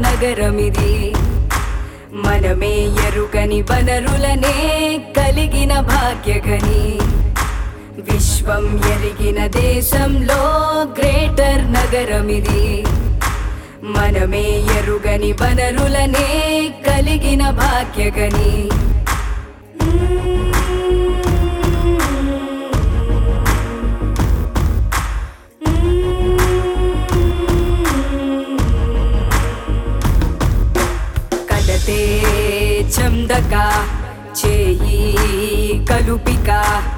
నగరమిది మనమే ఎరుకని వనరులనే కలిగిన భాగ్యగని విశ్వం ఎరిగిన దేశంలో గ్రేటర్ నగరమిది మనమే ఎరుగని వనరులనే కలిగిన భాగ్యగని కలతే చందక చేయి కలుపిక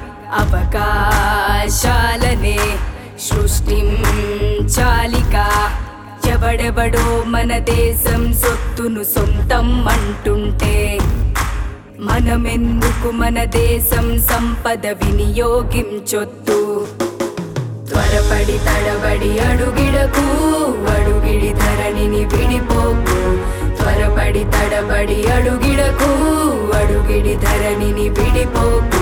అవకాశాలనే సృష్టిం చాలిక ఎవడెవడో మన దేశం సొత్తును సొంతం అంటుంటే మనమెందుకు మన దేశం సంపద వినియోగించొద్దు త్వరపడి తడబడి అడుగిడకు అడుగిడి ధరణిని విడిపోకు త్వరపడి తడబడి అడుగిడకు అడుగిడి ధరణిని విడిపోకు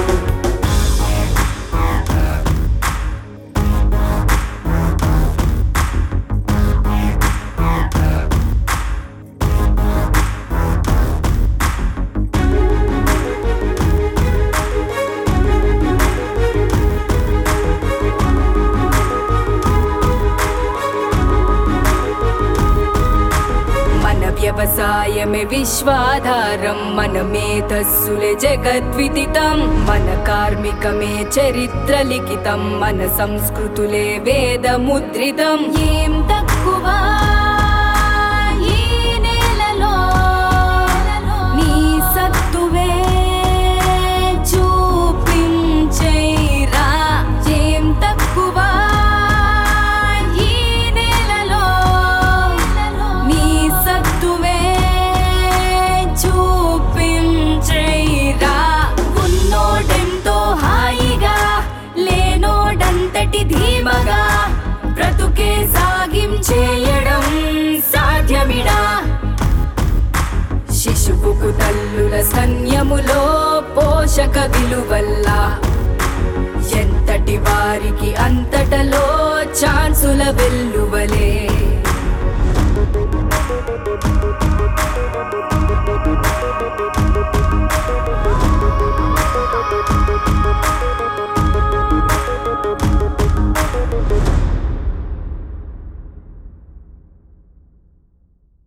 మన వ్యవసాయమే విశ్వాధారం మన మేధస్సులే జగద్విదితం మన కార్మికమే చరిత్ర లిఖితం మన సంస్కృతులే వేద ముద్రితం ఏం తక్కువ ఈ నేలలో నీ సత్తువే చూపించైరా ఏం తక్కువ ఈ నేలలో నీ సత్తువే చూపించైరా ఉన్నోడెంతో హాయిగా లేనోడంతటి ధీమగా బ్రతుకే సాగించేయడం సాధ్యమిడా శిశువుకు తల్లుల సన్యములో పోషక విలువల్ల ఎంతటి వారికి అంతటలో ఛాన్సుల వెల్లువలే